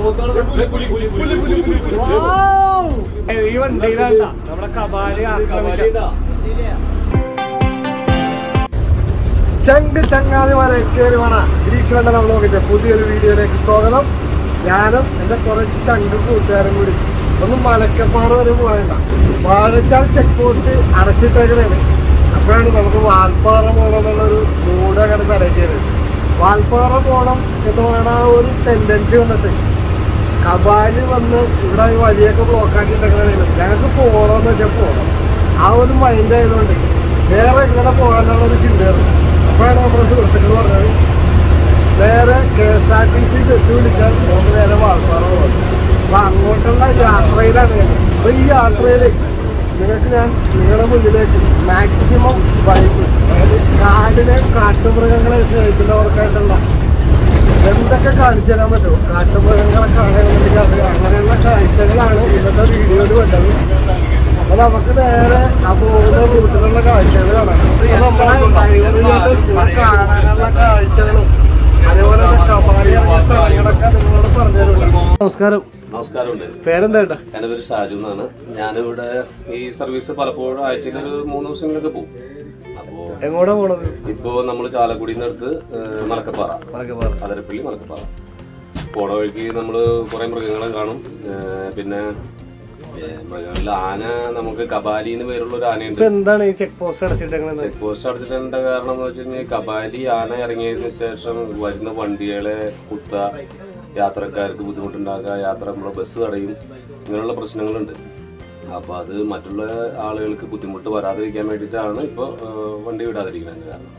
ഈ വണ്ടിയിലാണ്ട നമ്മുടെ കബാലി ആക്രമിക്കാം ചങ്ക് ചങ്ങാതിമാരെ കയറി വേണ ഗിരീഷ് വേണ്ട നമ്മൾ നോക്കിയിട്ട് പുതിയൊരു വീഡിയോയിലേക്ക് സ്വാഗതം ഞാനും എൻ്റെ കുറച്ച് ചങ്ക് കൂട്ടുകാരും കൂടി ഒന്ന് മലക്കപ്പാറ വരെ പോകണ്ട വാഴച്ചാൽ ചെക്ക് പോസ്റ്റ് അടച്ചിട്ടേക്കണേണ് അപ്പോഴാണ് നമുക്ക് വാൽപ്പാറ പോകണം എന്നുള്ളൊരു മൂഡ് അങ്ങനെ തലയ്ക്കത് വാൽപ്പാറ പോകണം എന്ന് പറയുന്ന ആ ഒരു ടെൻഡൻസി വന്നിട്ട് കബാല് വന്ന് ഇവിടെ ഈ വഴിയൊക്കെ ബ്ലോക്ക് ആക്കിയിട്ടേക്കണേ ഞങ്ങൾക്ക് പോകണമെന്ന് വെച്ചാൽ പോകണം ആ ഒരു മൈൻഡ് ആയതുകൊണ്ട് വേറെ എങ്ങനെ പോകാനുള്ള ഒരു ചിന്തയായിരുന്നു അപ്പോഴാണ് നമ്മുടെ സുഹൃത്തുക്കൾ പറഞ്ഞത് നേരെ K S R T C bus വിളിച്ചാൽ നമുക്ക് നേരെ വാൾപ്പാറ പോകും അപ്പൊ അങ്ങോട്ടുള്ള യാത്രയിലാണ് ഞാൻ അപ്പൊ ഈ യാത്രയിൽ നിങ്ങൾക്ക് ഞാൻ നിങ്ങളുടെ മുന്നിലേക്ക് മാക്സിമം വൈകി അതായത് കാടിനെ കാട്ടുമൃഗങ്ങളെ സ്നേഹിക്കുന്നവർക്കായിട്ടുള്ള എന്തൊക്കെ കാണിച്ചു തരാൻ പറ്റുമോ കാട്ടുമൃഗങ്ങളെ കാണാനുണ്ടെങ്കിൽ അത് അങ്ങനെയുള്ള കാഴ്ചകളാണ് ഇന്നത്തെ വീഡിയോയിൽ വേണ്ടത് അപ്പൊ നമുക്ക് നേരെ ആ പോകുന്ന റൂട്ടിലുള്ള കാഴ്ചകൾ കാണാം അപ്പൊ നമ്മളെ ഡ്രൈവറിലോട്ട് ഇവിടെ കാണാനുള്ള കാഴ്ചകളും അതേപോലെ തന്നെ കബാലി ഇറങ്ങിയ സ്ഥലങ്ങളൊക്കെ നിങ്ങളോട് പറഞ്ഞുതരുമല്ലോ നമസ്കാരം നമസ്കാരമുണ്ട് പേരെന്താ ഏട്ടാ എൻ്റെ പേര് ഷാജു എന്നാണ് ഞാനിവിടെ ഈ സർവീസ് പലപ്പോഴും ആഴ്ചയിൽ ഒരു മൂന്ന് ദിവസങ്ങളിലൊക്കെ പോകും അപ്പോൾ എങ്ങോട്ടാ പോണത് ഇപ്പോൾ നമ്മൾ ചാലക്കുടിയിൽ നിന്ന് അടുത്ത് ഏഹ്, മലക്കപ്പാറ മലക്കപ്പാറ അതിരപ്പള്ളി മലക്കപ്പാറ പോണ വഴിക്ക് നമ്മൾ കുറേ മൃഗങ്ങളെ കാണും ഏഹ്, പിന്നെ ഏഹ്, മൃഗങ്ങളിൽ ആന നമുക്ക് കബാലി എന്ന് പേരുള്ള ഒരു ആനയുണ്ട് ഇപ്പൊ എന്താണ് ഈ ചെക്ക് പോസ്റ്റ് അടച്ചിട്ടേക്കണത് ചെക്ക് പോസ്റ്റ് അടച്ചിട്ടേണ്ട കാരണം എന്ന് വെച്ച് കഴിഞ്ഞാൽ കബാലി ആന ഇറങ്ങിയതിന് ശേഷം വരുന്ന വണ്ടികളെ കുത്ത യാത്രക്കാർക്ക് ബുദ്ധിമുട്ടുണ്ടാക്കുക യാത്ര നമ്മുടെ ബസ് തടയും ഇങ്ങനെയുള്ള പ്രശ്നങ്ങളുണ്ട് അപ്പോൾ അത് മറ്റുള്ള ആളുകൾക്ക് ബുദ്ധിമുട്ട് വരാതിരിക്കാൻ വേണ്ടിയിട്ടാണ് ഇപ്പോൾ വണ്ടി വിടാതിരിക്കുന്നത് കാരണം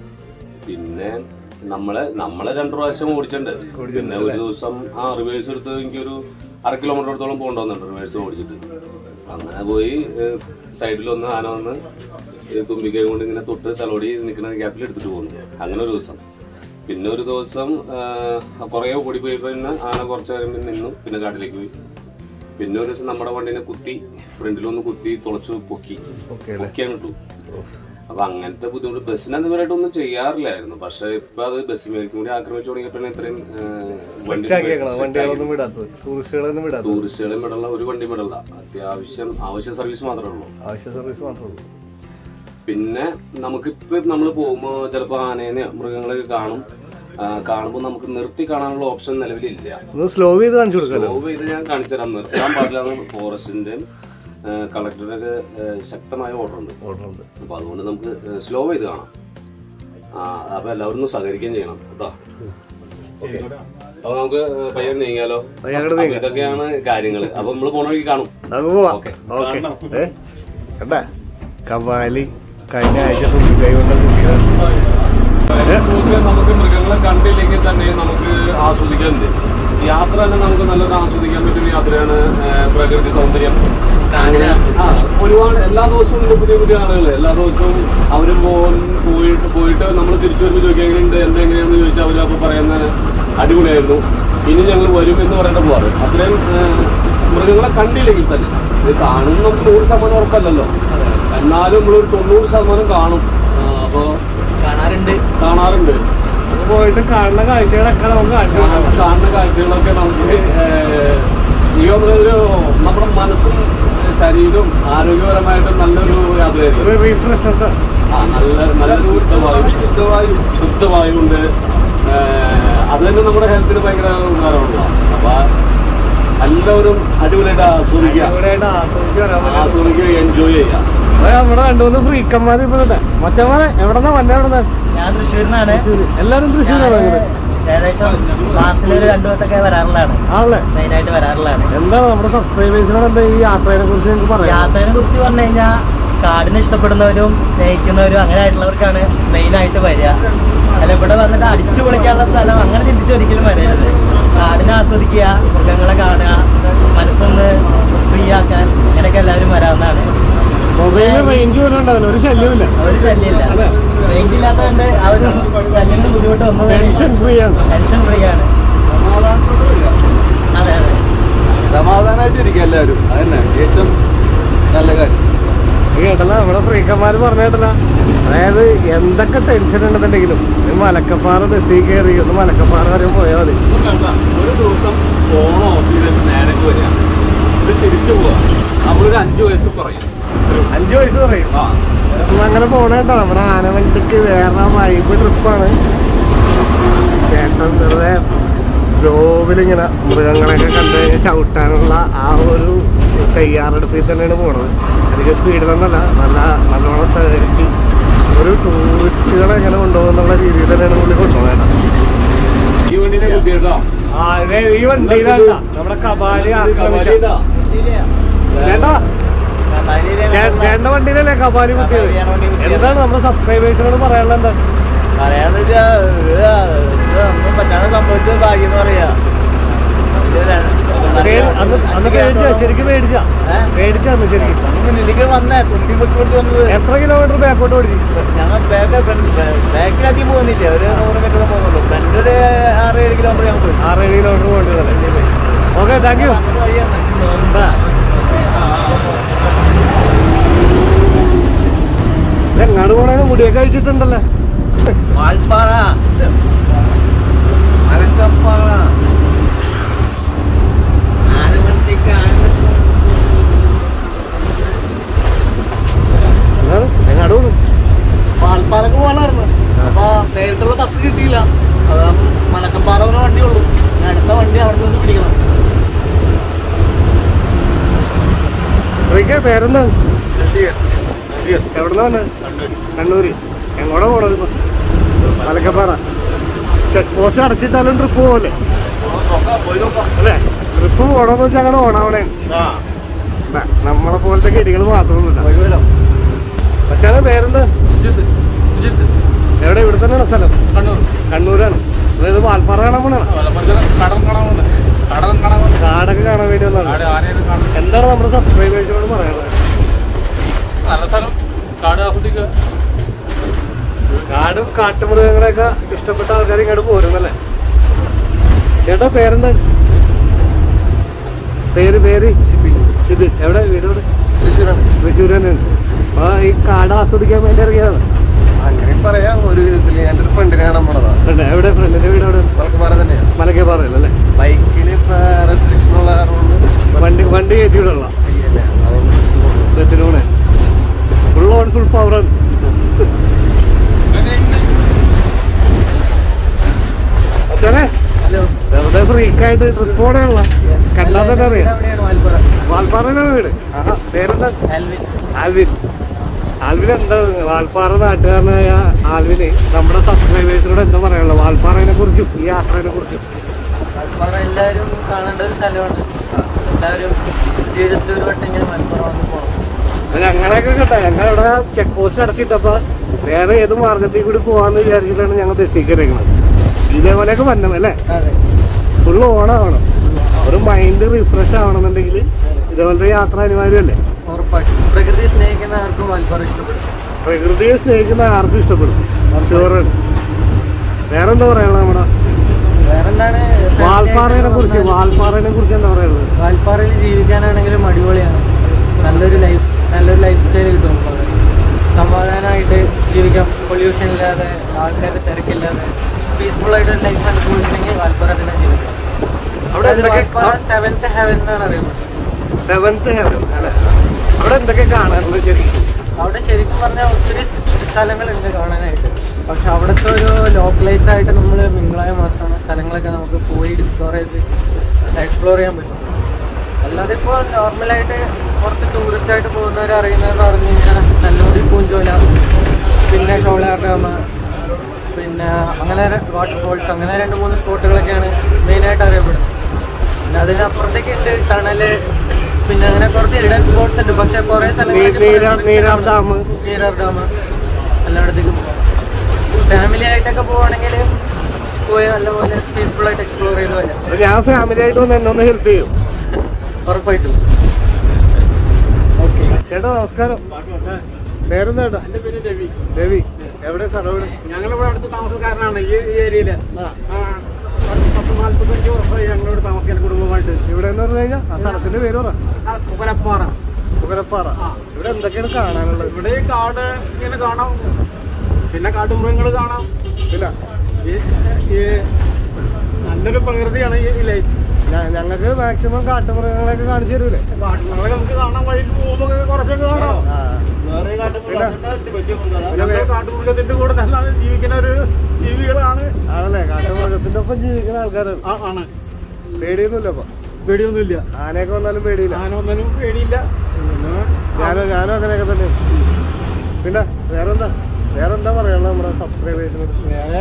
പിന്നെ നമ്മളെ നമ്മളെ രണ്ടു പ്രാവശ്യം ഓടിച്ചിട്ടുണ്ട് പിന്നെ ഒരു ദിവസം ആ റിവേഴ്സ് എടുത്ത് എനിക്കൊരു അര കിലോമീറ്ററോളത്തോളം പോകേണ്ടതുണ്ട് റിവേഴ്സ് ഓടിച്ചിട്ട് അങ്ങനെ പോയി സൈഡിൽ വന്ന് ആന വന്ന് ഈ തുമ്പിക്കൈ കൊണ്ട് ഇങ്ങനെ തൊട്ട് തലോടി നിൽക്കുന്ന ഗ്യാപ്പിൽ എടുത്തിട്ട് പോകുന്നു അങ്ങനെ ഒരു ദിവസം പിന്നെ ഒരു ദിവസം കുറേ ഓടി പോയി പിന്നെ ആന കുറച്ച് നേരം പിന്നെ നിന്നു പിന്നെ കാട്ടിലേക്ക് പോയി പിന്നെ ഒരു ദിവസം നമ്മുടെ വണ്ടിനെ കുത്തി ഫ്രണ്ടിലൊന്ന് കുത്തി തുളച്ചു പൊക്കി ഓക്കെ പൊക്കിയാണ് ഇട്ടു അപ്പൊ അങ്ങനത്തെ ബുദ്ധിമുട്ട് ബസ്സിന് അതുവരായിട്ടൊന്നും ചെയ്യാറില്ലായിരുന്നു പക്ഷെ ഇപ്പൊ അത് ബസ് മേൽക്കും കൂടി ആക്രമിച്ചു തുടങ്ങിയപ്പോഴാണ് ഇത്രയും ഏഹ്, വണ്ടി വണ്ടികളൊന്നും വിടാത്തത് ടൂറിസ്റ്റുകളൊന്നും വിടാത്തത് ടൂറിസ്റ്റുകളെ വിടല്ല ഒരു വണ്ടി വിടല്ല അത്യാവശ്യം ആവശ്യ സർവീസ് മാത്രമേ ഉള്ളൂ ആവശ്യ സർവീസ് മാത്രമേ ഉള്ളൂ പിന്നെ നമുക്കിപ്പോ നമ്മൾ പോകുമ്പോൾ ചിലപ്പോൾ ആനേനെ മൃഗങ്ങളൊക്കെ കാണും ആ, കാണുമ്പോൾ നമുക്ക് നിർത്തി കാണാനുള്ള ഓപ്ഷൻ നിലവിലില്ല ഒന്ന് സ്ലോ ചെയ്ത് കാണിച്ചു കൊടുക്കാലോ സ്ലോ ചെയ്ത് ഞാൻ കാണിച്ചുതരാം നിർത്താൻ പാടില്ല ഫോറസ്റ്റിന്റെയും കളക്ടറുടെ ഒക്കെ ശക്തമായ ഓർഡർ ഉണ്ട് ഓർഡർ ഉണ്ട് അപ്പൊ അതുകൊണ്ട് നമുക്ക് സ്ലോ ചെയ്ത് കാണാം ആ അപ്പൊ എല്ലാവരും ഒന്ന് സഹകരിക്കുകയും ചെയ്യണം കേട്ടോ ഓക്കെ അപ്പൊ നമുക്ക് പയ്യൻ നീങ്ങിയാലോ ഞങ്ങളുടെ അപ്പൊ ഇതൊക്കെയാണ് കാര്യങ്ങൾ അപ്പൊ നമ്മള് പോണ വഴിക്ക് കാണും നമുക്ക് പോവാം ഓക്കെ ഓക്കെ ഏ കണ്ടാ കവാലി കഴിഞ്ഞ ആഴ്ച തുമ്പിക്കൈ കൊണ്ട് കുട്ടികൾ നമുക്ക് മൃഗങ്ങളെ കണ്ടില്ലെങ്കിൽ തന്നെ നമുക്ക് ആസ്വദിക്കാൻ യാത്ര തന്നെ നമുക്ക് നല്ലൊരു ആസ്വദിക്കാൻ പറ്റുന്ന യാത്രയാണ് ഏഹ്, പ്രകൃതി സൗന്ദര്യം അങ്ങനെ ആ ഒരുപാട് എല്ലാ ദിവസവും ഉണ്ട് പുതിയ പുതിയ ആളുകൾ എല്ലാ ദിവസവും അവർ പോയിട്ട് പോയിട്ട് നമ്മൾ തിരിച്ചു വരുമ്പോൾ ചോദിക്കുക എങ്ങനെയുണ്ട് എന്താ എങ്ങനെയാണെന്ന് ചോദിച്ചാൽ അവർ അപ്പോൾ പറയുന്ന അടിപൊളിയായിരുന്നു ഇനി ഞങ്ങൾ വരും എന്ന് പറയേണ്ട പോവാറ് അത്രയും ഏഹ്, മൃഗങ്ങളെ കണ്ടില്ലെങ്കിൽ തന്നെ ഇത് കാണും നമുക്ക് നൂറ് ശതമാനം ഉറപ്പല്ലല്ലോ എന്നാലും നമ്മളൊരു തൊണ്ണൂറ് ശതമാനം കാണും അപ്പോൾ കാണാറുണ്ട് കാണാറുണ്ട് പോയിട്ട് കാണുന്ന കാഴ്ചകളൊക്കെ നമുക്ക് കാണിച്ചു ആ കാണുന്ന കാഴ്ചകളൊക്കെ നമുക്ക് ഏഹ്, ഈ ഒരു നമ്മുടെ മനസ്സും ശരീരവും ആരോഗ്യപരമായിട്ട് നല്ലൊരു യാത്രയായിരിക്കും ഒരു റീഫ്രഷ്നസ് ആ നല്ല നല്ല ശുദ്ധവായു ശുദ്ധവായു ശുദ്ധവായു ഉണ്ട് ഏഹ്, അത് തന്നെ നമ്മുടെ ഹെൽത്തിന് ഭയങ്കര ഉപകാരമുള്ള അപ്പൊ എല്ലാവരും അടിപൊളിയായിട്ട് ആസ്വദിക്കുക ഇവിടെയായിട്ട് ആസ്വദിച്ച് വരാൻ പറ്റും ആസ്വദിക്കുക എൻജോയ് ചെയ്യുക അതെ നമ്മുടെ രണ്ടു മൂന്ന് ഫ്രീക്കന്മാർ ഇപ്പൊ ഉണ്ട് മച്ചന്മാരെ എവിടെന്നാ വന്നെ എവിടെന്നാ ഞാൻ തൃശ്ശൂരിനാണ് തൃശ്ശൂര് എല്ലാരും തൃശ്ശൂരാണോ ഇങ്ങനെ ഏകദേശം മാസത്തിൽ ഒരു രണ്ടു വട്ടമൊക്കെ വരാറുള്ളതാണ് ആണല്ലേ മെയിനായിട്ട് വരാറുള്ളതാണ് എന്താണ് നമ്മുടെ സബ്സ്ക്രൈബേഴ്സിനോട് എന്താ ഈ യാത്രയെ കുറിച്ച് നിങ്ങൾക്ക് പറയാം യാത്രയെ കുറിച്ച് പറഞ്ഞു കഴിഞ്ഞാൽ കാടിനെ ഇഷ്ടപ്പെടുന്നവരും സ്നേഹിക്കുന്നവരും അങ്ങനെ ആയിട്ടുള്ളവർക്കാണ് മെയിനായിട്ട് വരിക അല്ല ഇവിടെ വന്നിട്ട് അടിച്ചു പൊളിക്കാനുള്ള സ്ഥലം അങ്ങനെ ചിന്തിച്ച് ഒരിക്കലും വരരുത് കാടിനെ ആസ്വദിക്കുക മൃഗങ്ങളെ കാണുക മനസ്സൊന്ന് ഫ്രീ ആക്കാൻ ഇങ്ങനെയൊക്കെ എല്ലാവരും വരാവുന്നതാണ് മൊബൈലിൽ റേഞ്ച് പോലും ഉണ്ടാവില്ല ഒരു ശല്യമില്ല ഒരു ശല്യമില്ല റേഞ്ച് ഇല്ലാത്തതുകൊണ്ട് ആ ഒരു ശല്യത്തിന് ബുദ്ധിമുട്ട് ഒന്നും ടെൻഷൻ ഫ്രീ ആണ് ടെൻഷൻ ഫ്രീ ആണ് അതെ അതെ സമാധാനമായിട്ട് ഇരിക്കുക എല്ലാവരും അതന്നെ ഏറ്റവും നല്ല കാര്യം കേട്ടല്ല നമ്മുടെ ഫ്രീക്കന്മാര് പറഞ്ഞ കേട്ടല്ല അതായത് എന്തൊക്കെ ടെൻഷൻ ഉണ്ടെന്നുണ്ടെങ്കിലും ഈ മലക്കപ്പാറ ബസ്സിൽ കയറി ഒന്ന് മലക്കപ്പാറ വരെ പോയാൽ മതി ഒരു ദിവസം ഫോൺ ഓഫ് ചെയ്തിട്ട് നേരെ വരിക ഇത് തിരിച്ചു പോവാ നമ്മളൊരു അഞ്ചു വയസ്സ് കുറയും അഞ്ചു വയസ്സ് പറയും ആ ഒന്ന് അങ്ങനെ പോണേട്ടോ നമ്മുടെ ആനവണ്ടിക്ക് വേറെ വൈബ് ട്രിപ്പാണ് ചേട്ടൻ വെറുതെ സ്ലോവിലിങ്ങനെ മൃഗങ്ങളെയൊക്കെ കണ്ടു കഴിഞ്ഞാൽ ചവിട്ടാനുള്ള ആ ഒരു തയ്യാറെടുപ്പിൽ തന്നെയാണ് പോണത് അധികം സ്പീഡിലൊന്നല്ല നല്ല നല്ലോണം സഹകരിച്ച് ഒരു ടൂറിസ്റ്റുകളെ എങ്ങനെ കൊണ്ടുപോകുന്നുള്ള രീതിയിൽ തന്നെയാണ് പുള്ളി കൊണ്ടുപോകേണ്ടത് ഈ വണ്ടിയിലെ കുട്ടിയേട്ടോ ആ ഇതേ ഈ വണ്ടിയിലല്ല നമ്മുടെ കബാലി ആക്രമിച്ച ചേട്ടാ ചേ- ചേട്ടന്റെ വണ്ടിയിലല്ലേ കബാലി കുത്തിയത് എന്താണ് നമ്മുടെ സബ്സ്ക്രൈബേഴ്സിനോട് പറയാനുള്ള എന്താ പറയാന്ന് വെച്ചാ ഇത് ഇത് ഒന്നും പറ്റാതെ സംഭവിച്ചത് ഭാഗ്യം എന്ന് പറയാ ഇത് ര- പേ- അന്ന് അന്ന് പേടിച്ചാ ശരിക്കും പേടിച്ചാ ഏ? പേടിച്ചാ അന്ന് ശരിക്കും അങ്ങ് മുന്നിലേക്ക് വന്നേ തുമ്പി പൊക്കി പിടിച്ച് വന്നത് എത്ര കിലോമീറ്റർ ബാക്കോട്ട് ഓടിച്ചു ഞങ്ങൾ ബാക്ക് ബാക്കിലധികം പോകുന്നില്ല ഒരു നൂറ് മീറ്റർ പോകുന്നുള്ളൂ ഫ്രണ്ട് ഒരു ആറ് ഏഴ് കിലോമീറ്റർ ഞങ്ങൾ പോയി ആറ് ഏഴ് കിലോമീറ്റർ പോകേണ്ടതല്ലേ ഓക്കെ താങ്ക് യു വന്നിട്ട് വഴിയാണ് എങ്ങാട് പോണേന് മുടിയൊക്കെ കഴിച്ചിട്ടുണ്ടല്ലേ വാൽപ്പാറ മലക്കപ്പാറ ആനമണിക്ക് എന്താണ് എങ്ങാട് പോണു വാൽപ്പാറക്ക് പോകണമായിരുന്നു അപ്പൊ നേരിട്ടുള്ള ബസ് കിട്ടിയില്ല അതാ മലക്കപ്പാറ ഒരു വണ്ടിയുള്ളൂ ഇനി അടുത്ത വണ്ടി അവിടെ നിന്ന് പിടിക്കണം ഇതൊക്കെ പേരെന്താ എവിടുന്ന വന്നെ കണ്ണൂര് എങ്ങോട്ടാ പോണത് ഇപ്പൊ മലക്കപ്പാറ ചെക്ക് പോസ്റ്റ് അടച്ചിട്ടാലും ട്രിപ്പ് പോകല്ലേ അല്ലേ ട്രിപ്പ് പോകണമെന്ന് വെച്ചാൽ അങ്ങനെ ഓണാവണേ നമ്മളെ പോലത്തെ കിടികൾ മാത്രമൊന്നുമില്ല പക്ഷേ പേരെന്താ സുജിത്ത് സുജിത്ത് എവിടെ ഇവിടെ തന്നെയാണ് സ്ഥലം കണ്ണൂർ കണ്ണൂരാണ് അതായത് വാൽപ്പാറ കാണാൻ പോണാണ് കടം കാണാൻ കടം കാണാൻ കാടൊക്കെ കാണാൻ വേണ്ടി വന്നതാണ് കാട് ആനേനെ കാണാൻ എന്താണ് നമ്മുടെ സബ്സ്ക്രൈബേഴ്സിനോട് പറയുന്നത് നല്ല സ്ഥലം കാട് ആസ്വദിക്കുക കാടും കാട്ടുമൃഗങ്ങളെയൊക്കെ ഇഷ്ടപ്പെട്ട ആൾക്കാർ ഇങ്ങോട്ട് പോരുന്നല്ലേ ചേട്ടാ പേരെന്താ പേര് പേര് ഷിബിൻ എവിടെ വീട് എവിടെ തൃശ്ശൂരാണ് തൃശ്ശൂർ തന്നെയാണ് അപ്പൊ ഈ കാട് ആസ്വദിക്കാൻ വേണ്ടി ഇറങ്ങിയതാണ് അങ്ങനെ പറയാം ഒരു വിധത്തിൽ എൻ്റെ ഒരു ഫ്രണ്ടിനെ കാണാൻ പോണതാ ഉണ്ട്. എവിടെ ഫ്രണ്ടിന്റെ വീട് എവിടെ മലക്കപ്പാറ തന്നെയാണ് മലക്കേ പാറയല്ലേ ബൈക്കിന് ഇപ്പൊ റെസ്ട്രിക്ഷൻ ഉള്ള കാരണം വണ്ടി വണ്ടി കയറ്റി വിടല്ല ബസ്സിന് പോണേ ഫുൾ ഓൺ ഫുൾ പവറാണ് അച്ഛനെ വെറുതെ ഫ്രീക്കായിട്ട് ട്രിപ്പ് പോണേയുള്ള കണ്ടാൽ തന്നെ അറിയാം വാൽപ്പാറയിലാണ് വീട് ആഹാ പേരെന്താ ആൽവിൻ ആൽവിൻ എന്താ വാൽപ്പാറ നാട്ടുകാരനായ ആൽവിന് നമ്മുടെ സബ്സ്ക്രൈബേഴ്സിനോട് എന്താ പറയാനുള്ളത് വാൽപ്പാറയെ കുറിച്ചും ഈ യാത്രയെ കുറിച്ചും മലപ്പുറം എല്ലാവരും കാണേണ്ട ഒരു സ്ഥലമാണ് എല്ലാവരും ജീവിതത്തിൽ ഒരു വട്ടെങ്കിലും മലപ്പുറം വന്ന് പോകണം അപ്പൊ ഞങ്ങളെയൊക്കെ കേട്ടോ ഞങ്ങൾ ഇവിടെ ചെക്ക് പോസ്റ്റ് അടച്ചിട്ടപ്പോ വേറെ ഏത് മാർഗത്തിൽ കൂടി പോവാന്ന് വിചാരിച്ചിട്ടാണ് ഞങ്ങൾ ബസ്സിൽ കയറിയത് ഇതേപോലെയൊക്കെ വരണം അല്ലേ അതെ ഫുള്ള് ഓണാവണം ഒരു മൈൻഡ് റിഫ്രഷ് ആവണമെന്നുണ്ടെങ്കിൽ ഇതേപോലത്തെ യാത്ര അനിവാര്യമല്ലേ ഉറപ്പായിട്ടും പ്രകൃതിയെ സ്നേഹിക്കുന്ന ആർക്കും മലപ്പുറം ഇഷ്ടപ്പെടും പ്രകൃതിയെ സ്നേഹിക്കുന്ന ആർക്കും ഇഷ്ടപ്പെടും ഷുവറാണ് വേറെ എന്താ പറയാനുള്ളത് നമ്മുടെ വേറെന്താണ് വാൽപ്പാറയെ കുറിച്ച് വാൽപ്പാറയെ കുറിച്ച് എന്താ പറയുന്നത് വാൽപ്പാറയിൽ ജീവിക്കാനാണെങ്കിലും അടിപൊളിയാണ് നല്ലൊരു ലൈഫ് നല്ലൊരു ലൈഫ് സ്റ്റൈൽ കിട്ടും നമുക്ക് അവിടെ. സമാധാനമായിട്ട് ജീവിക്കാം പൊല്യൂഷൻ ഇല്ലാതെ ആൾക്കാരുടെ തിരക്കില്ലാതെ പീസ്ഫുൾ ആയിട്ട് ഒരു ലൈഫ് അനുഭവിക്കണമെങ്കിൽ വാൽപ്പാറ തന്നെ ജീവിക്കാം അവിടെ എന്തൊക്കെ വാൽപ്പാറ സെവൻത്ത് ഹെവൻ എന്നാണ് അറിയപ്പെടുന്നത് സെവൻത്ത് ഹെവൻ അല്ലേ അവിടെ എന്തൊക്കെ കാണാറുണ്ട് ശരിക്കും അവിടെ ശരിക്കും പറഞ്ഞാൽ ഒത്തിരി സ്ഥലങ്ങളുണ്ട് കാണാനായിട്ട് പക്ഷെ അവിടുത്തെ ഒരു ലോക്കലൈസ് ആയിട്ട് നമ്മൾ മിങ്കിളായ മാത്രമാണ് സ്ഥലങ്ങളൊക്കെ നമുക്ക് പോയി ഡിസ്കവർ ചെയ്ത് എക്സ്പ്ലോർ ചെയ്യാൻ പറ്റും അല്ലാതെ ഇപ്പോൾ നോർമലായിട്ട് പുറത്ത് ടൂറിസ്റ്റ് ആയിട്ട് പോകുന്നവർ അറിയുന്നതെന്ന് പറഞ്ഞു കഴിഞ്ഞാൽ നെല്ലൂരി പൂഞ്ചോല പിന്നെ ഷോളാർ ഡാം പിന്നെ അങ്ങനെ വാട്ടർഫോൾസ് അങ്ങനെ രണ്ട് മൂന്ന് സ്പോട്ടുകളൊക്കെയാണ് മെയിനായിട്ട് അറിയപ്പെടുന്നത് പിന്നെ അതിനപ്പുറത്തേക്ക് ഉണ്ട് ടണല് പിന്നെ അങ്ങനെ കുറച്ച് ഹിഡൻ സ്പോട്ട്സ് ഉണ്ട് പക്ഷെ കുറേ സ്ഥലങ്ങളൊക്കെ നീരാർ നീരാർ ഡാം നീരാർ ഡാം എല്ലായിടത്തേക്കും ഫാമിലി ആയിട്ടൊക്കെ പോവാണെങ്കിൽ പോയി നല്ലപോലെ പീസ്ഫുൾ ആയിട്ട് എക്സ്പ്ലോർ ചെയ്ത് വരാം അപ്പൊ ഞാൻ ഫാമിലി ആയിട്ട് വന്ന് എന്നെ ഒന്ന് ഹെൽപ്പ് ചെയ്യും ഉറപ്പായിട്ടും ചേട്ടാ നമസ്കാരം പേരെന്താ ചേട്ടാ എന്റെ പേര് രവി രവി എവിടെ സ്ഥലം എവിടെ ഞങ്ങളിവിടെ അടുത്ത താമസക്കാരനാണ് ഈ ഈ ഏരിയയില് ആ ആ, പത്ത് പത്ത് നാല്പത്തഞ്ച് വർഷമായി ഞങ്ങളിവിടെ താമസിക്കാൻ കുടുംബമായിട്ട് ഇവിടെ എന്ന് പറഞ്ഞു കഴിഞ്ഞാൽ ആ സ്ഥലത്തിന്റെ പേര് പറ ആ, കുകലപ്പാറ മുഖലപ്പാറ ഇവിടെ എന്തൊക്കെയാണ് കാണാനുള്ളത് ഇവിടെ ഈ കാട് ഇങ്ങനെ കാണാം പിന്നെ കാട്ടുമൃഗങ്ങൾ കാണാം ഇല്ല ഈ ഈ നല്ലൊരു പ്രകൃതിയാണ് ഈ ലൈറ്റ് ഞങ്ങൾക്ക് മാക്സിമം കാട്ടുമൃഗങ്ങളെയൊക്കെ കാണിച്ചു തരൂലേ കാട്ടുമൃഗങ്ങളെ നമുക്ക് കാണാൻ വഴി പോകുമ്പോൾ കുറച്ചൊക്കെ കാണാം ആ. വേറെ പിന്നെ ഞങ്ങൾ കാട്ടുമൃഗത്തിന്റെ കൂടെ നല്ല ജീവിക്കുന്ന ഒരു ജീവികളാണ് ആണല്ലേ കാട്ടുമൃഗത്തിന്റെ ഒപ്പം ജീവിക്കുന്ന ആൾക്കാരാണ് ആ, ആണ് പേടിയൊന്നുമില്ല അപ്പൊ പേടിയൊന്നുമില്ല ആനയൊക്കെ വന്നാലും പേടിയില്ല ആന ഒന്നിനും പേടിയില്ല പിന്നെ ഞാനും ഞാനും അങ്ങനെയൊക്കെ തന്നെ പിന്നെ വേറെന്താ വേറെന്താ പറയാനുള്ളത് നമ്മുടെ സബ്സ്ക്രൈബേഴ്സിന് വേറെ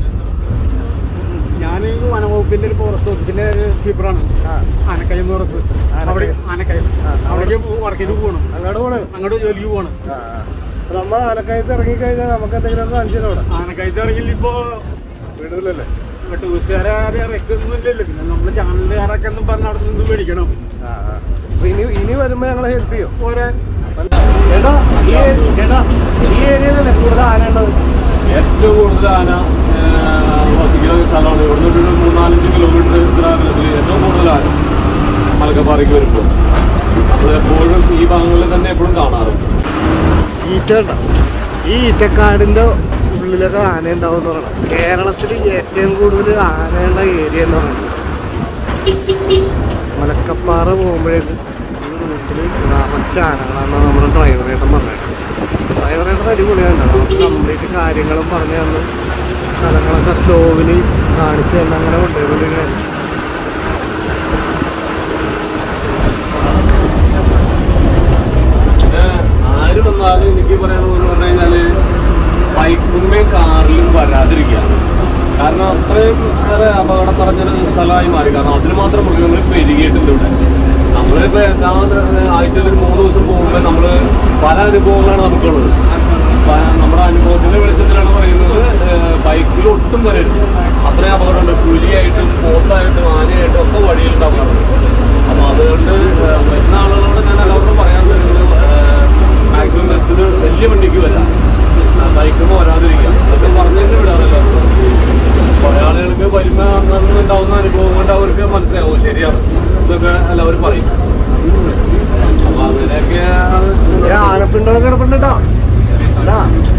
ഞാൻ വനവകുപ്പിന്റെ ഒരു ഫോറസ്റ്റ് ഓഫീസിലെ ഒരു സ്വീപ്പറാണ് ആ ആനക്കയം എന്ന് പറഞ്ഞ സ്ഥലത്ത് ആനക്കയം. അവിടെ ആനക്കയം ആ, അവിടേക്ക് വർക്കിന് പോകണം അങ്ങോട്ട് പോണേ അങ്ങോട്ട് ജോലിക്ക് പോകണം ആ ആ. അപ്പൊ നമ്മ ആനക്കയത്ത് ഇറങ്ങിക്കഴിഞ്ഞാൽ നമുക്ക് എന്തെങ്കിലുമൊക്കെ കാണിച്ചു തരാം അവിടെ ആനക്കയത്ത് ഇറങ്ങില്ല ഇപ്പോ വീടുകളിലല്ലേ ടൂറിസ്റ്റുകാരെ ആരും ഇറക്കൊന്നുമില്ലല്ലോ പിന്നെ നമ്മള് ചാനലുകാരൊക്കെ ഒന്നും പറഞ്ഞ അവിടെ നിന്ന് മേടിക്കണം ആ ആ. അപ്പൊ ഇനി ഇനി വരുമ്പോ ഞങ്ങളെ ഹെൽപ്പ് ചെയ്യും ഓരോ ചേട്ടാ ഈ ചേട്ടാ ഈ ഏരിയയിലല്ലേ കൂടുതൽ ആന ഉള്ളത് ഏറ്റവും കൂടുതൽ ആന ഏഹ്, വസിക്കുന്ന ഒരു സ്ഥലമാണ് ഇവിടുന്ന് ഒരു മൂന്നാലഞ്ച് കിലോമീറ്റർ ഇത്ര അകലത്തിൽ ഏറ്റവും കൂടുതൽ ആന മലക്കപ്പാറയ്ക്ക് വരുമ്പോൾ അപ്പോൾ എപ്പോഴും ഈ ഭാഗങ്ങളിൽ തന്നെ എപ്പോഴും കാണാറുണ്ട് ഈറ്റ കണ്ടോ? ഈ ഈറ്റക്കാടിന്റെ ഉള്ളിലൊക്കെ ആന ഉണ്ടാവും എന്ന് പറയണം കേരളത്തിൽ ഏറ്റവും കൂടുതൽ ആനയുള്ള ഏരിയ എന്ന് പറയുന്നത് മലക്കപ്പാറ പോകുമ്പോഴേക്ക് ഈ റൂട്ടിൽ നിറച്ച ആനകളാണെന്നാണ് നമ്മുടെ ഡ്രൈവറേട്ടൻ പറഞ്ഞത് ഡ്രൈവറേട്ടൻ അടിപൊളിയാണ് നമുക്ക് കംപ്ലീറ്റ് കാര്യങ്ങളും പറഞ്ഞു തന്ന് സ്ഥലങ്ങളൊക്കെ സ്ലോവിൽ കാണിച്ച് തന്നെ അങ്ങനെ കൊണ്ടുപോയിക്കൊണ്ടിരിക്കുകയാണ് പിന്നെ ആര് വന്നാലും എനിക്ക് പറയാനുള്ളതെന്ന് പറഞ്ഞു കഴിഞ്ഞാൽ ബൈക്കുമ്മേയും കാറിലും വരാതിരിക്കുക കാരണം അത്രയും ഏറെ അപകടം നിറഞ്ഞൊരു സ്ഥലമായി മാറി കാരണം അതിന് മാത്രം മൃഗങ്ങൾ പെരുകിയിട്ടുണ്ട് ഇവിടെ നമ്മളിപ്പോ ഞാൻ ആഴ്ചയിൽ ഒരു മൂന്ന് ദിവസം പോകുമ്പോൾ നമ്മൾ പല അനുഭവങ്ങളാണ് നമുക്കുള്ളത് പ- നമ്മുടെ അനുഭവത്തിന്റെ വെളിച്ചത്തിലാണ് പറയുന്നത് ബൈക്കിൽ ഒട്ടും വരരുത് അത്രയും അപകടമുണ്ട് പുലിയായിട്ടും പോത്തായിട്ടും ആനയായിട്ടും ഒക്കെ വഴിയിലുണ്ട് അപകടം അപ്പൊ അതുകൊണ്ട് ഏഹ്, വരുന്ന ആളുകളോട് ഞാൻ എല്ലാവരോടും പറയാൻ തരുന്നത് മാക്സിമം ബസ്സിന് വലിയ വണ്ടിക്ക് വരാം ബൈക്കുമ്പോൾ വരാതിരിക്കുക അതൊക്കെ പറഞ്ഞിട്ട് വിടാറില്ല കുറെ ആളുകൾക്ക് വരുമ്പോ അന്ന് ഉണ്ടാവുന്ന അനുഭവം കൊണ്ട് അവർക്ക് മനസ്സിലാവും ശരിയാണ് ഇതൊക്കെ എല്ലാവരും പറയും അപ്പൊ അങ്ങനെയൊക്കെയാണ് ഏ, ആനപ്പിണ്ടൊക്കെ കിടപ്പുണ്ട് കേട്ടോ അതാ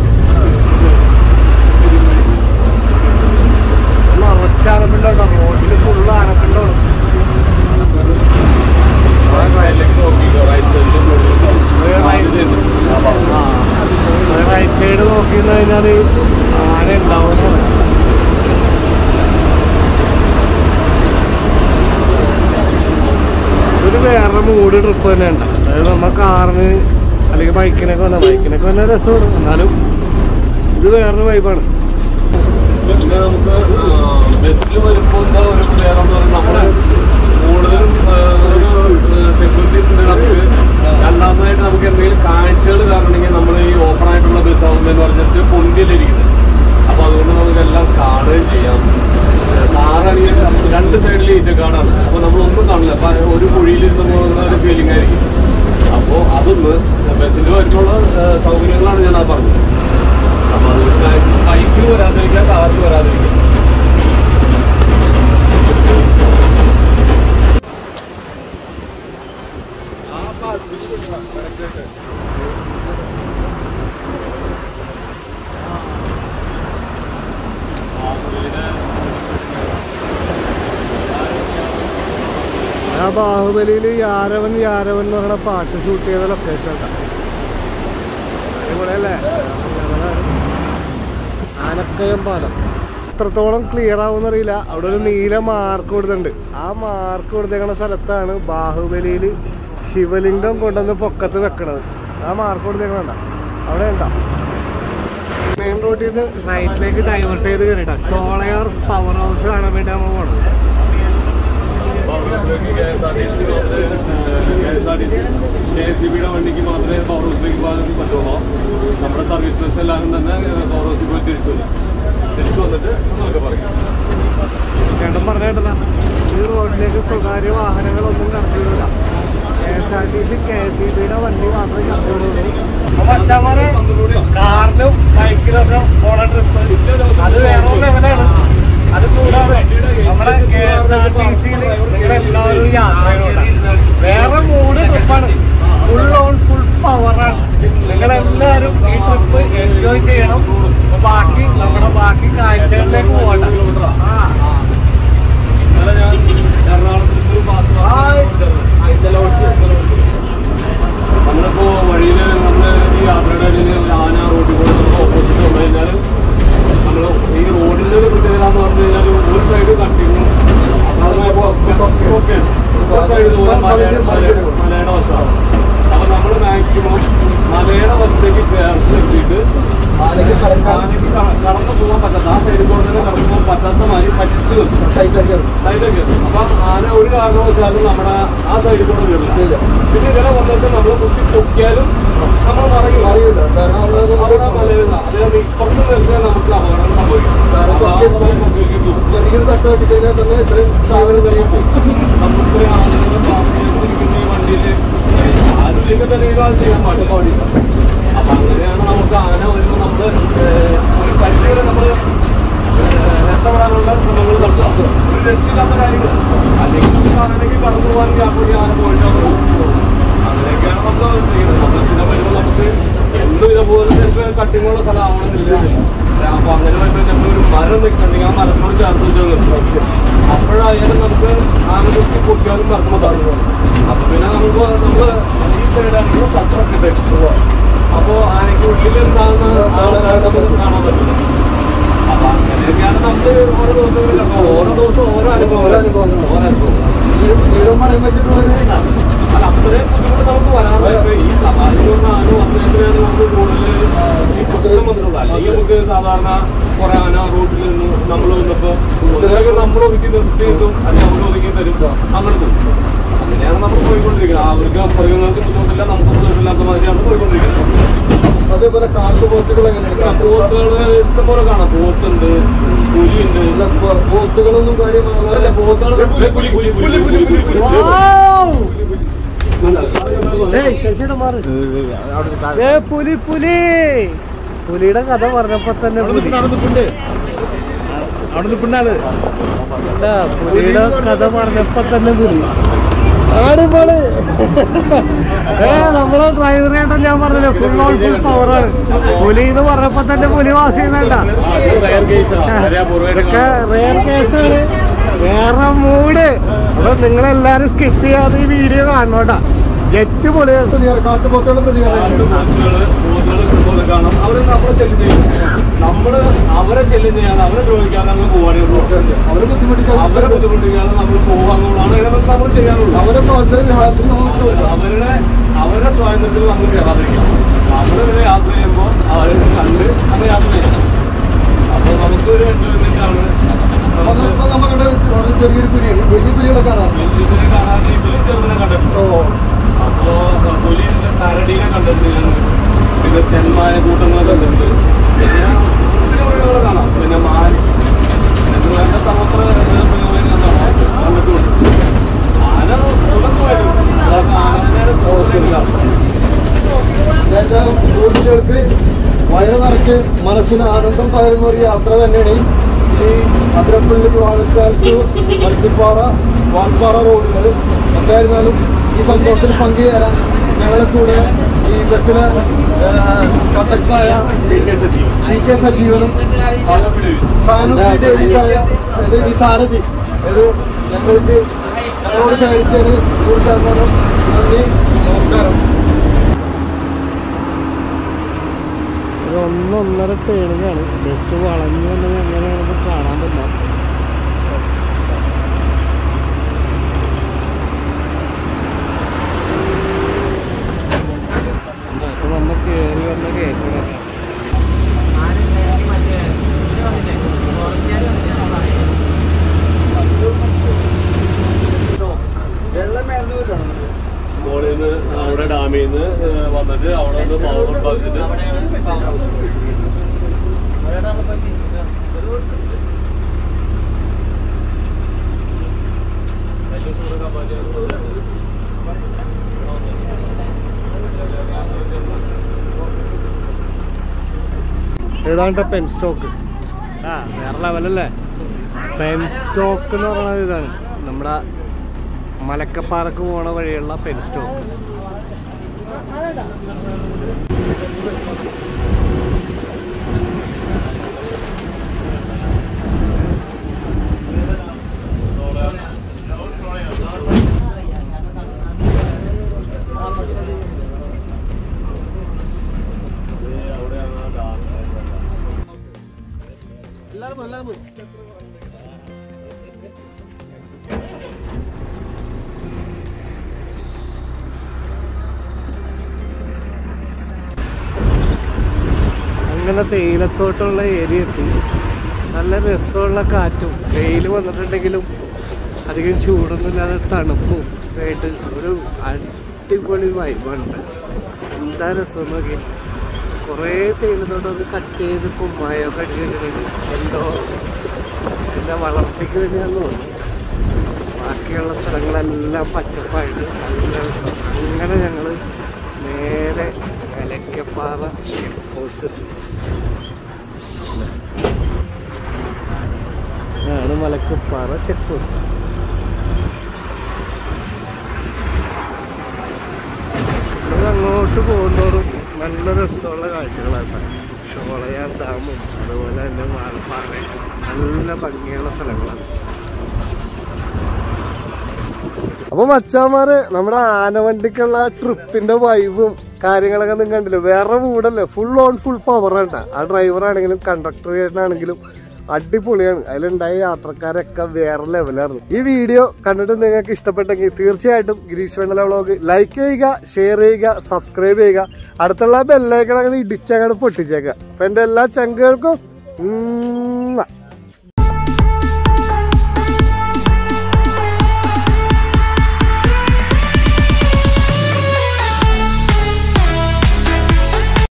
നിറച്ച ആനപ്പിണ്ടോ റോഡിൽ ഫുള്ള് ആനപ്പിണ്ടോണ് റൈറ്റ് സൈഡിലേക്ക് നോക്കിക്കോ റൈറ്റ് സൈഡിലേക്ക് നോക്കിക്കോ സാധ്യതയുണ്ട് ആ ഭാഗത്ത്. റൈറ്റ് സൈഡ് നോക്കി കഴിഞ്ഞാൽ ആന ഉണ്ടാവും ഒരു വേറെ മൂഡ് ട്രിപ്പ് തന്നെ ഉണ്ട് അതായത് നമ്മ കാറിന് അല്ലെങ്കിൽ ബൈക്കിനൊക്കെ വന്ന ബൈക്കിനൊക്കെ വന്ന രസമാണ് എന്നാലും ഇത് വേറൊരു വൈബാണ് പിന്നെ നമുക്ക് ബസ്സിൽ വരുമ്പോൾ എന്താ ഒരു പ്രത്യേകത എന്ന് പറഞ്ഞാൽ നമ്മള് കൂടുതലും ആ, ഒരു സെക്യൂരിറ്റി ഉണ്ട് നമുക്ക് രണ്ടാമതായിട്ട് നമുക്ക് എന്തെങ്കിലും കാഴ്ചകൾ കാണണമെങ്കിൽ നമ്മൾ ഈ ഓപ്പൺ ആയിട്ടുള്ള ബസ് ആകുന്നതെന്ന് പറഞ്ഞിട്ട് പൊന്തിയിലിരിക്കുന്നത് അപ്പൊ അതുകൊണ്ട് നമുക്ക് എല്ലാം കാണുകയും ചെയ്യാം കാറാണെങ്കിൽ രണ്ട് സൈഡിൽ ഈറ്റക്കാടാണ് അപ്പൊ നമ്മളൊന്നും കാണില്ല അപ്പൊ ഒരു കുഴിയിലിരുന്ന് പോകുന്ന ഒരു ഫീലിംഗ് ആയിരിക്കും അപ്പോൾ അതൊന്ന് ബസ്സിൽ വരുമ്പോൾ സൗകര്യങ്ങളാണ് ഞാൻ ആ പറഞ്ഞത് അപ്പൊ അത് മാക്സിമം ബൈക്കിൽ വരാതിരിക്കുക കാറിൽ വരാതിരിക്കുക ആ ബാഹുബലിയിൽ യാരവൻ യാരവൻ എന്ന് പറയുന്ന പാട്ട് ഷൂട്ട് ചെയ്ത ലൊക്കേഷൻ അടിപൊളിയല്ലേ ആനക്കയം പാലം എത്രത്തോളം ക്ലിയർ ആവുമെന്ന് അറിയില്ല അവിടെ ഒരു നീല മാർക്ക് കൊടുത്തിട്ടുണ്ട് ആ മാർക്ക് കൊടുത്തേക്കുന്ന സ്ഥലത്താണ് ബാഹുബലിയിൽ ശിവലിംഗം കൊണ്ടുവന്ന് പൊക്കത്ത് വെക്കണത് ആ മാർക്ക് കൊടുത്തേക്കണണ്ട അവിടെ ഉണ്ടോ മെയിൻ റോഡിൽ നിന്ന് റൈറ്റിലേക്ക് ഡൈവേർട്ട് ചെയ്ത് കയറിയിട്ടാ ഷോളയാർ പവർ ഹൗസ് കാണാൻ വേണ്ടി നമ്മൾ പോകണം K S R T C K S R T C K S C ബിയുടെ വണ്ടിക്ക് മാത്രമേ പവർ ഹൗസിലേക്ക് പോകാൻ പറ്റുള്ളൂ നമ്മുടെ സർവീസ് ബസ് എല്ലാവരും തന്നെ പവർ ഹൗസിൽ പോയി തിരിച്ചു വരും തിരിച്ചു വന്നിട്ട് നമുക്ക് പറയാം ചേട്ടൻ പറഞ്ഞേട്ടല്ല ഈ റോഡിലേക്ക് സ്വകാര്യ വാഹനങ്ങളൊന്നും കടത്തിവിടില്ല K S R T C K S E ബിയുടെ വണ്ടി മാത്രമേ കടത്തിവിടുള്ളൂ കാറിനും ബൈക്കിലൊക്കെ പോണ ട്രിപ്പ് അത് വേറെ ലെവലാണ് അത് കൂടാതെ നമ്മുടെ കെ എസ് ആർ ടി സിയിൽ എല്ലാവരും യാത്ര വേറെ മൂന്ന് ട്രിപ്പാണ് ഫുൾ ഓൺ ഇപ്പുറത്തെ സൈഡിൽ പോകാൻ മലയുടെ മലയുടെ മലയുടെ വശമാണ് അപ്പൊ നമ്മൾ മാക്സിമം മലയുടെ വശത്തേക്ക് ചേർത്ത് നിർത്തിയിട്ട് ആനയ്ക്ക് കടക്കാൻ ആനയ്ക്ക് ക- കടന്നു പോകാൻ പറ്റാത്ത ആ സൈഡിൽ കൂടെ തന്നെ കടന്നു പോകാൻ പറ്റാത്ത മാതിരി പറ്റിച്ചു നിർത്തും ടൈറ്റാക്കി അതിലേക്ക് അപ്പൊ ആന ഒരു കാരണവശാലും നമ്മുടെ ആ സൈഡിൽ കൂടെ ഇല്ല. വരില്ല പിന്നെ ഇതിനെ വന്നിട്ട് നമ്മൾ കുത്തി പൊക്കിയാലും നമ്മൾ മറങ്ങി അറിയില്ല കാരണം അവിടെ അവിടെ നമുക്ക് മലയിൽ അതായത് ഇപ്പുറത്ത് നിർത്തിയാൽ നമുക്ക് അപകടം സംഭവിക്കും കാരണം അപ്പൊ ആ പൊക്കി- സമയം പൊക്കിലേക്ക് പോകും. ചെറിയൊരു തട്ട് വെട്ടി കഴിഞ്ഞാൽ തന്നെ ഇത്രയും സാധനം തെളിയിക്കും നമുക്ക് ആളുകൾ താമസിച്ചിരിക്കുന്ന ഈ വണ്ടിയിൽ ആരുമില്ലെങ്കിൽ തന്നെ ഇത് അത് ചെയ്യാൻ പാടില്ല അപ്പൊ അങ്ങനെയാണ് നമുക്ക് ആന വരുമ്പോൾ നമ്മള് ഏഹ്, ഒരു പരിധി വരെ നമ്മള് ഏഹ്, രക്ഷപ്പെടാനുള്ള ശ്രമങ്ങൾ നടത്തുക ഒരു രക്ഷയില്ലാത്ത കാര്യങ്ങൾ അല്ലെങ്കിൽ ആനയ്ക്ക് കടന്നു പോകാൻ ഗ്യാപ്പ് ആന പോയിട്ടാവും അങ്ങനെയൊക്കെയാണ് നമ്മൾ ചെയ്യുന്നത് നമ്മൾ ചില വരുമ്പോൾ നമുക്ക് എന്തും ഇതുപോലെ ചിലപ്പോൾ കട്ടിങ്ങുള്ള സ്ഥലം ആവണമെന്നില്ല അപ്പൊ അങ്ങനെ വരുമ്പോൾ നമ്മൾ ഒരു മരം നിൽക്കണമെങ്കിൽ ആ മരത്തിനോട് ചേർത്ത് വെച്ചാൽ നിർത്തും അപ്പോഴായാലും നമുക്ക് ആന കുത്തി പൊട്ടിയാലും മറക്കുമ്പോൾ തടയും അപ്പൊ പിന്നെ നമുക്ക് നമ്മള് ഈ സൈഡാണെങ്കിൽ സത്രമൊക്കെ ഇട്ടേക്കും അപ്പോ ആനയ്ക്ക് ഉള്ളിൽ എന്താണെന്ന് ആൾക്കാർ നമുക്ക് കാണാൻ പറ്റില്ല അപ്പൊ അങ്ങനെയൊക്കെയാണ് നമുക്ക് ഓരോ ദിവസങ്ങളിൽ അപ്പൊ ഓരോ ദിവസവും ഓരോ അനുഭവങ്ങൾ ഓരോ അനുഭവങ്ങൾ. ഓരോ അനുഭവങ്ങൾ നീളം മണം വെച്ചിട്ടുള്ളത് അല്ല അത്രയും ബുദ്ധിമുട്ട് നമുക്ക് വരാതെ ഇപ്പൊ ഈ സവാരി കൊണ്ട് ആന വന്നതിനാണ് നമുക്ക് കൂടുതൽ ഈ പ്രശ്നം വന്നിട്ടുള്ളത് അല്ലെങ്കിൽ നമുക്ക് സാധാരണ കുറെ ആന റൂട്ടിൽ നിന്ന് നമ്മൾ വന്നപ്പോ ചിലർക്ക് നമ്മൾ ഒതുക്കി നിർത്തിയിട്ടും അല്ലെങ്കിൽ അവർ ഒതുക്കി തരും അങ്ങനെ പോകും അങ്ങനെയാണ് നമ്മൾ പോയിക്കൊണ്ടിരിക്കുന്നത് അവർക്ക് മൃഗങ്ങൾക്ക് ബുദ്ധിമുട്ടില്ല നമുക്ക് ബുദ്ധിമുട്ടില്ലാത്ത മാതിരിയാണ് പോയിക്കൊണ്ടിരിക്കുന്നത് അതേപോലെ കാട്ടുപോത്തുകൾ പിന്നെ എങ്ങനെയാണ് പോത്തുകൾ ഇഷ്ടംപോലെ കാണാം പോത്തുണ്ട് പുലിയുണ്ട് ഇല്ല, പോ- പോത്തുകളൊന്നും കാര്യമാകാതെ അല്ല പോത്തുകൾ പുലി പുലി പുലി പുലി പുലി പുലി പുലി ഏ പുലി പുലി പുലിയുടെ കഥ പറഞ്ഞപ്പോ തന്നെ പുലി അല്ല, പുലിയുടെ കഥ പറഞ്ഞപ്പോ തന്നെ പുലി ആടിപ്പോള് ഏ നമ്മളെ ഡ്രൈവറേട്ടൻ ഞാൻ പറഞ്ഞില്ലേ ഫുൾ ഓൺ ഫുൾ പവറാണ് പുലി എന്ന് പറഞ്ഞപ്പോ തന്നെ പുലി വാസ് ചെയ്യുന്നുണ്ട ഇതൊക്കെ റെയർ കേസാണ് വേറെ മൂഡ് അപ്പൊ നിങ്ങളെല്ലാരും സ്കിപ്പ് ചെയ്യാതെ ഈ വീഡിയോ കാണണോട്ടാ ജെറ്റ് പൊളിയാണ് പ്രതികാരം, കാട്ടുപോത്തുകളും പ്രതികാരം പോത്തുകള് പോത്തുകള് ഇഷ്ടംപോലെ കാണാം അവര് നമ്മളെ ശല്യം ചെയ്യും നമ്മള് അവരെ ശല്യം ചെയ്യാതെ അവരെ ദ്രോഹിക്കാതെ നമ്മൾ പോകാനുള്ളൂ അവരെ ബുദ്ധിമുട്ടിക്കാൻ അവരെ ബുദ്ധിമുട്ടിക്കാതെ നമ്മൾ പോകാന്നുള്ളതാണ് ഇതിനകത്ത് നമ്മൾ ചെയ്യാനുള്ളൂ അവരെ പ്രോത്സാഹനം നമുക്ക് കൊടുക്കാം. അവരുടെ അവരുടെ സ്വാതന്ത്ര്യത്തിൽ നമ്മൾ കയറാതിരിക്കാം നമ്മളിങ്ങനെ യാത്ര ചെയ്യുമ്പോൾ അവരെ കണ്ട് നമ്മൾ യാത്ര ചെയ്യാം അപ്പോൾ നമുക്ക് ഒരു എൻജോയ്മെന്റ് ആണ് അപ്പൊ നമുക്ക് അപ്പൊ നമ്മുടെ വളരെ ചെറിയൊരു പുലിയാണ് വലിയ പുലികളെ കാണാം വലിയതിനെ കാണാൻ ഇതിലും ചെറുതിനെ കണ്ടിട്ടുണ്ട് ഓ അപ്പോ പുലിയുടെ കരടീനെ കണ്ടിട്ടുണ്ട് ഞാൻ പിന്നെ ചെന്മാന കൂട്ടങ്ങളെ കണ്ടിട്ടുണ്ട് പിന്നെ ഒത്തിരി മൃഗങ്ങളെ കാണാം പിന്നെ മാൻ എന്ന് വേണ്ട സമത്ര മൃഗങ്ങളെ കണ്ടിട്ടുണ്ട് ആന സുഖമായിട്ട് അതൊക്കെ ആനേനെ കൂടുതലായിട്ട് ഏതായാലും കുട്ടികൾക്ക് വയറ് നിറച്ച് മനസ്സിന് ആനന്ദം പകരുന്ന ഒരു യാത്ര തന്നെയാണ് ഈ അതിരപ്പള്ളി വാഴച്ചാലത്ത് മരത്തിപ്പാറ വാൽപ്പാറ റോഡുകൾ എന്തായിരുന്നാലും ഈ സന്തോഷത്തിൽ പങ്കുചേരാൻ ഞങ്ങളെ കൂടെ ഈ ബസ്സിലെ കണ്ടക്ടറായ പി കെ സജീവനും സാനു പി ഡേവിസായ ഇത് ഈ സാരഥി ഇത് ഞങ്ങൾക്ക് ഞങ്ങളോട് സഹകരിച്ചതിന് നൂറ് ശതമാനം നന്ദി നമസ്കാരം ഒരു ഒന്നൊന്നര ടേണിങ്ങാണ് ബസ് വളഞ്ഞു വന്നത് എങ്ങനെയാണെന്ന് കാണാൻ പറ്റില്ല അപ്പൊ നമ്മൾ കയറി വന്ന കേൾക്കണം മോളിൽ നിന്ന് അവിടെ ഡാമിൽ നിന്ന് വന്നിട്ട് അവിടെ നിന്ന് പവർ ഉണ്ടാക്കിയിട്ട് ഏതാണ്ട് പെൻ സ്റ്റോക്ക് ആ വേറെ ലെവലല്ലേ പെൻ സ്റ്റോക്ക് എന്ന് പറയുന്നത് ഇതാണ് നമ്മുടെ മലക്കപ്പാറക്ക് പോണ വഴിയുള്ള പെൻ സ്റ്റോക്ക് അങ്ങനെ തേയിലത്തോട്ടമുള്ള ഏരിയ എത്തി നല്ല രസമുള്ള കാറ്റും വെയിൽ വന്നിട്ടുണ്ടെങ്കിലും അധികം ചൂടൊന്നുമില്ലാതെ തണുപ്പും ഒക്കെ ആയിട്ട് ഒരു അടിപൊളി വൈബാണ് എന്താ രസം നോക്കി കുറേ തേയിലത്തോട്ടം ഒന്ന് കട്ട് ചെയ്ത് കുമ്മായൊക്കെ അടിച്ചിട്ടുണ്ട് എന്തോ എൻ്റെ വളർച്ചയ്ക്ക് വേണ്ടിയാണെന്ന് തോന്നുന്നു ബാക്കിയുള്ള സ്ഥലങ്ങളെല്ലാം പച്ചപ്പായിട്ട് നല്ല രസം അങ്ങനെ ഞങ്ങൾ നേരെ കലക്കപ്പാറ ചെക്ക് പോസ്റ്റ് ആണ് മലക്കപ്പാറ ചെക്ക് പോസ്റ്റ് നമ്മൾ അങ്ങോട്ട് പോകുന്നതോറും നല്ല രസമുള്ള കാഴ്ചകളാണ് ഷോളയാർ ഡാമും അതുപോലെ തന്നെ വാൽപ്പാറ നല്ല ഭംഗിയുള്ള സ്ഥലങ്ങളാണ് അപ്പൊ മച്ചാമാര് നമ്മുടെ ആനവണ്ടിക്കുള്ള ട്രിപ്പിന്റെ വൈബും കാര്യങ്ങളൊക്കെ നിങ്ങൾ കണ്ടില്ലേ വേറെ മൂടല്ലേ ഫുൾ ഓൺ ഫുൾ പവർ ആണ് ആ ഡ്രൈവർ ആണെങ്കിലും കണ്ടക്ടർ ആണെങ്കിലും അടിപൊളിയാണ് അതിലുണ്ടായ യാത്രക്കാരൊക്കെ വേറെ ലെവലായിരുന്നു ഈ വീഡിയോ കണ്ടിട്ട് നിങ്ങൾക്ക് ഇഷ്ടപ്പെട്ടെങ്കിൽ തീർച്ചയായിട്ടും ഗിരീഷ് വെണ്ണല വ്ളോഗ് ലൈക്ക് ചെയ്യുക ഷെയർ ചെയ്യുക സബ്സ്ക്രൈബ് ചെയ്യുക അടുത്തുള്ള ബെല്ലൈക്കൺ അങ്ങനെ ഇടിച്ചങ്ങോട്ട് പൊട്ടിച്ചേക്കുക അപ്പൊ എന്റെ എല്ലാ ചങ്കുകൾക്കും